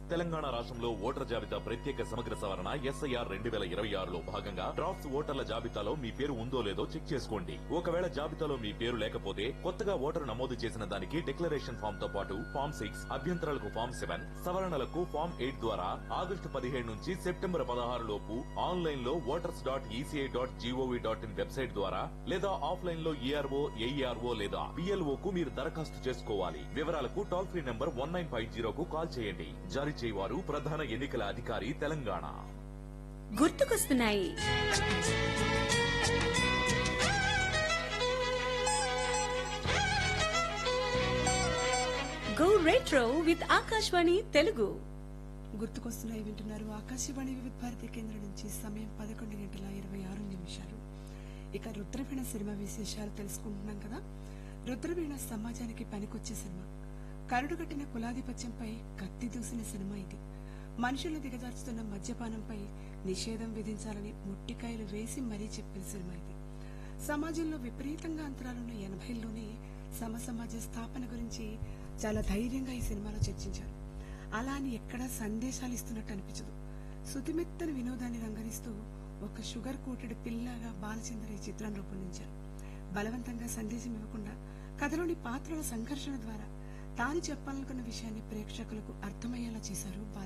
తెలంగాణ రాష్ట్రంలో ఓటర్ జాబితా ప్రత్యేక సమగ్ర సవరణ ఎస్ఐఆర్ రెండు వేల ఇరవై ఆరులో భాగంగా డ్రాఫ్ట్స్ ఓటర్ల జాబితాలో మీ పేరు ఉందో లేదో చెక్ చేసుకోండి ఒకవేళ జాబితాలో మీ పేరు లేకపోతే కొత్తగా ఓటరు నమోదు చేసిన దానికి డిక్లరేషన్ ఫామ్ తో పాటు ఫామ్ సిక్స్ అభ్యంతరాలకు ఫామ్ సెవెన్ సవరణలకు ఫామ్ ఎయిట్ ద్వారా ఆగస్టు పదిహేడు నుంచి సెప్టెంబర్ పదహారు లోపు ఆన్లైన్ లో voters dot ECI dot gov dot in website ద్వారా లేదా ఆఫ్లైన్ లో ఈఆర్ఓ ఏఈఆర్ఓ లేదా పిఎల్ఓ కు మీరు దరఖాస్తు చేసుకోవాలి వివరాలకు toll free number one nine five జీరోకు కాల్ చేయండి జారీ చేయవారు ప్రధాన ఎన్నికల అధికారి తెలంగాణ గుర్తుకొస్తున్నాయి go retro with Akashvani Telugu గుర్తుకొస్తున్నాయి వింటున్నారు ఆకాశవాణి వివిధ భారతి కేంద్రం నుంచి సమయం పదకొండు గంటల ఇరవై ఆరు నిమిషాలు ఇక రుద్రవీణ సినిమా విశేషాలు తెలుసుకుంటున్నాం కదా రుద్రవీణ సమాజానికి పనికొచ్చే సినిమా కరుడుగట్టిన కులాధిపత్యంపై కత్తి దూసిన సినిమా ఇది మనుషులు దిగజార్చుతున్న మద్యపానంపై నిషేధం విధించాలని ముట్టికాయలు వేసి మరీ చెప్పిన సినిమా ఇది సమాజంలో విపరీతంగా అంతరాలున్న ఎనభైల్లోనే సమసమాజ స్థాపన గురించి చాలా ధైర్యంగా ఈ సినిమాలో చర్చించారు అలా అని ఎక్కడా సందేశాలు ఇస్తున్నట్టు అనిపించదు శుతిమెత్తని వినోదాన్ని రంగరిస్తూ ఒక షుగర్ కోటెడ్ పిల్లగా బాలచంద్ర ఈ చిత్రం రూపొందించారు బలవంతంగా సందేశం ఇవ్వకుండా కథలోని పాత్రల సంఘర్షణ ద్వారా తాను చెప్పాలనుకున్న విషయాన్ని ప్రేక్షకులకు అర్థమయ్యేలా చేశారు బాల